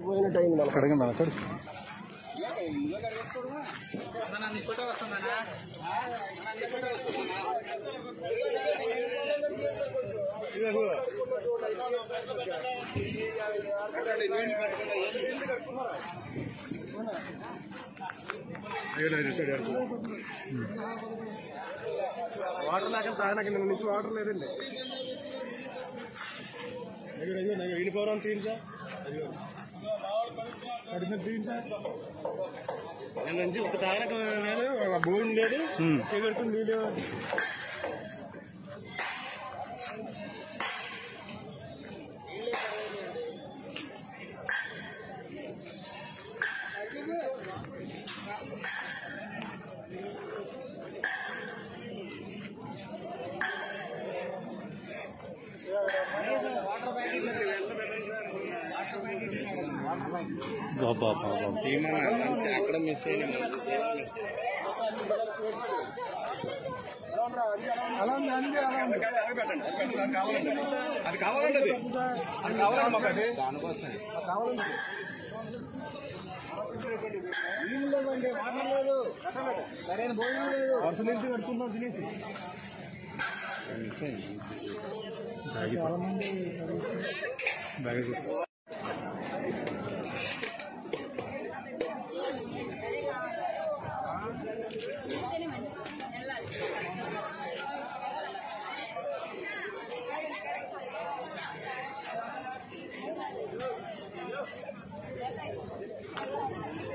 పోయినట్టు అయింది మనకు కడగండి అక్కడ వాటర్ లేక తాగడానికి నిన్న నుంచి వాటర్ లేదండి అయ్యో అయ్యో అయ్యో యూనిఫామ్ తీయించా అయ్యో కడిగిన తీయించా నిన్న నుంచి ఒక తాగనక లేదు ఒక భూమి లేదు చేపెడుకుని నీళ్ళు బాబా బాబా అక్కడ మిస్ అయినా అలా ఉంది అంతే అలా ఉంది అది కావాలండి అది అది కావాలండి మాకు అది దానికోసం కావాలండి సరైన భోజనం లేదు వర్ష నుంచి కడుతున్నాం తినేసి చాలా మంది బ్యాగేజ్ Thank